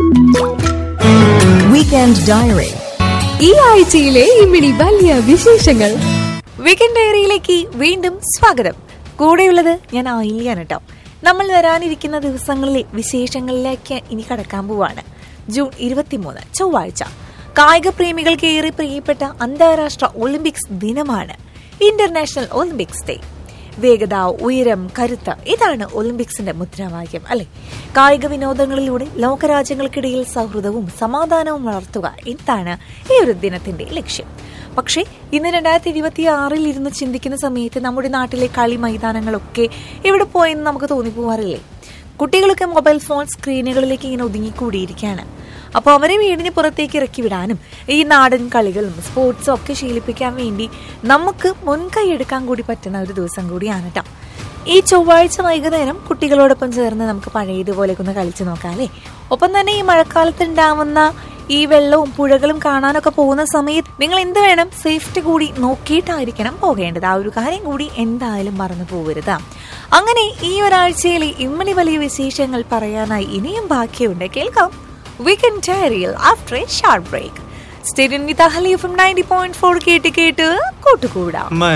weekend diary ഈ ആഴ്ചയിലെ ഇമ്മിണി വലിയ വിശേഷങ്ങൾ വീക്കെൻഡ് ഡയറിയിലേക്ക് വീണ്ടും സ്വാഗതം കൂടെയുള്ളത് ഞാൻ ആയില്യാണ് കേട്ടോ നമ്മൾ വരാനിരിക്കുന്ന ദിവസങ്ങളിലെ വിശേഷങ്ങളിലേക്ക് ഇനി കടക്കാൻ പോവാണ് ജൂൺ ഇരുപത്തിമൂന്ന് ചൊവ്വാഴ്ച കായിക പ്രേമികൾക്ക് ഏറെ പ്രിയപ്പെട്ട അന്താരാഷ്ട്ര ഒളിമ്പിക്സ് ദിനമാണ് ഇന്റർനാഷണൽ ഒളിമ്പിക്സ് ഡേ വേഗത ഉയരം കരുത്ത് ഇതാണ് ഒളിമ്പിക്സിന്റെ മുദ്രാവാക്യം അല്ലെ കായിക വിനോദങ്ങളിലൂടെ ലോകരാജ്യങ്ങൾക്കിടയിൽ സൗഹൃദവും സമാധാനവും വളർത്തുക ഇതാണ് ഈ ഒരു ദിനത്തിന്റെ ലക്ഷ്യം പക്ഷേ ഇന്ന് രണ്ടായിരത്തി ഇരുപത്തി ആറിൽ ഇരുന്ന് ചിന്തിക്കുന്ന സമയത്ത് നമ്മുടെ നാട്ടിലെ കളി മൈതാനങ്ങളൊക്കെ എവിടെ പോയെന്ന് നമുക്ക് തോന്നിപ്പോവാറില്ലേ കുട്ടികളൊക്കെ മൊബൈൽ ഫോൺ സ്ക്രീനുകളിലേക്ക് ഇങ്ങനെ ഒതുങ്ങിക്കൂടിയിരിക്കുകയാണ് അപ്പോൾ അവരെ വീടിന് പുറത്തേക്ക് ഇറക്കി വിടാനും ഈ നാടൻ കളികളും സ്പോർട്സും ഒക്കെ ശീലിപ്പിക്കാൻ വേണ്ടി നമുക്ക് മുൻകൈ എടുക്കാൻ കൂടി പറ്റുന്ന ഒരു ദിവസം കൂടിയാണ് കേട്ടോ ഈ ചൊവ്വാഴ്ച വൈകുന്നേരം കുട്ടികളോടൊപ്പം ചേർന്ന് നമുക്ക് പഴയതുപോലെ ഒന്ന് കളിച്ചു നോക്കാം അല്ലേ ഒപ്പം തന്നെ ഈ മഴക്കാലത്ത് ഉണ്ടാവുന്ന ഈ വെള്ളവും പുഴകളും കാണാനൊക്കെ പോകുന്ന സമയത്ത് നിങ്ങൾ എന്ത് വേണം സേഫ്റ്റി കൂടി നോക്കിയിട്ടായിരിക്കണം പോകേണ്ടത് ആ ഒരു കാര്യം കൂടി എന്തായാലും മറന്നു പോകരുത് അങ്ങനെ ഈ ഒരാഴ്ചയിലെ ഇമ്മണി വലിയ വിശേഷങ്ങൾ പറയാനായി ഇനിയും ബാക്കിയുണ്ട് കേൾക്കാം വീക്കെൻഡ് ഡയറിയിൽ after a short break stay tuned with അഹലി F M ninety point four കേട്ട് കേട്ട് കൂട്ടുകൂടാം